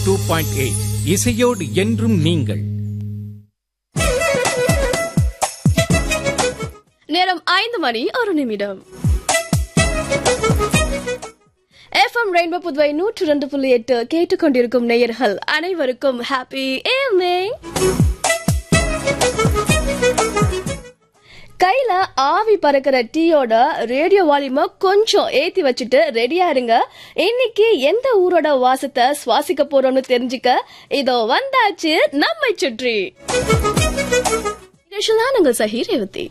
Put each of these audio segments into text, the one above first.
two point eight இசையோடு என்றும் நீங்கள் நேரம் ஐந்து மணி ஒரு நிமிடம் எஃப்எம் ரெயின்போ புதுவை நூற்று ரெண்டு புள்ளி எட்டு கேட்டுக்கொண்டிருக்கும் நேயர்கள் அனைவருக்கும் ஹாப்பி ஈவினிங் கையில ஆவி பறக்கிற டீயோட ரேடியோ வால்யூம கொஞ்சம் ஏத்தி வச்சுட்டு ரெடியா இருங்க இன்னைக்கு எந்த ஊரோட வாசத்தை சுவாசிக்க போறோம்னு தெரிஞ்சுக்க இதோ வந்தாச்சு நம்மை சுற்றி நிகழ்ச்சிதான் உங்கள் சஹி ரேவதி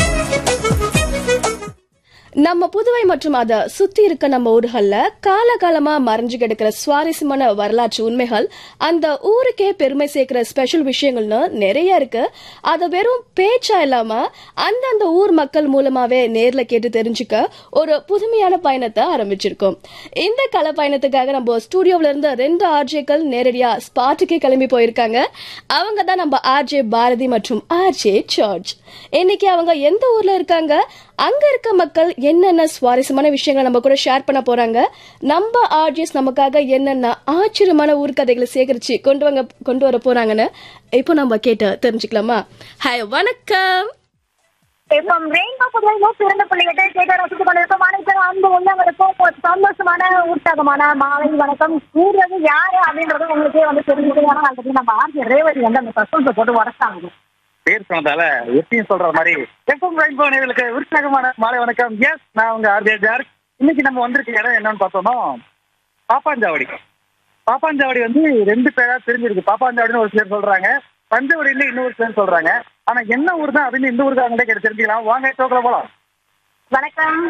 நம்ம புதுவை மற்றும் அதை சுத்தி இருக்க நம்ம ஊர்கள்ல காலகாலமா மறைஞ்சு கிடக்கிற சுவாரஸ்யமான வரலாற்று உண்மைகள் அந்த ஊருக்கே பெருமை சேர்க்கிற ஸ்பெஷல் விஷயங்கள்னு நிறைய இருக்கு அதை வெறும் பேச்சா இல்லாம அந்தந்த ஊர் மக்கள் மூலமாவே நேர்ல கேட்டு தெரிஞ்சுக்க ஒரு புதுமையான பயணத்தை ஆரம்பிச்சிருக்கோம் இந்த கலை பயணத்துக்காக நம்ம ஸ்டூடியோல இருந்து ரெண்டு ஆர்ஜேக்கள் நேரடியா ஸ்பாட்டுக்கே கிளம்பி போயிருக்காங்க அவங்க தான் நம்ம ஆர்ஜே பாரதி மற்றும் ஆர்ஜே ஜார்ஜ் இன்னைக்கு அவங்க எந்த ஊர்ல இருக்காங்க அங்க இருக்க மக்கள் என்னென்ன சுவாரஸ்யமான விஷயங்களை நம்ம கூட ஷேர் பண்ண போறாங்க நம்ம ஆர்ஜிஎஸ் நமக்காக என்னென்ன ஆச்சரியமான ஊர்க்கதைகளை சேகரிச்சு கொண்டு வாங்க கொண்டு வர போறாங்கன்னு இப்போ நம்ம கேட்டு தெரிஞ்சுக்கலாமா ஹாய் வணக்கம் இப்போ ரெயின்போ புதுவை நூற்றி இரண்டு புள்ளி எட்டு கேட்டு ரசித்துக் கொண்டிருக்கும் அனைத்து அன்பு உள்ளவங்களுக்கும் ஒரு சந்தோஷமான உற்சாகமான மாலை வணக்கம் கூறுறது யாரு அப்படின்றது உங்களுக்கே வந்து தெரிஞ்சுது ஏன்னா ஆல்ரெடி நம்ம ஆர்ஜி ரேவதி வந்து அந்த சஸ்பென்ஸை போட்டு உடச்சாங்க பேர் சொன்னதால எப்பயும் சொல்ற மாதிரி எஃப்எம் ரெயின்போ நேர்களுக்கு உற்சாகமான மாலை வணக்கம் எஸ் நான் உங்க ஆர்ஜே ஜார்ஜ் இன்னைக்கு நம்ம வந்திருக்க இடம் என்னன்னு பார்த்தோம்னா பாப்பாஞ்சாவடி பாப்பாஞ்சாவடி வந்து ரெண்டு பேரா தெரிஞ்சிருக்கு பாப்பாஞ்சாவடின்னு ஒரு சிலர் சொல்றாங்க பஞ்சவடியில இன்னொரு சிலர் சொல்றாங்க ஆனா என்ன ஊர் தான் அப்படின்னு இந்த ஊருக்கு அவங்கள்ட்ட கேட்டு தெரிஞ்சுக்கலாம் வாங்க டோக்கில் போலாம் வணக்கம்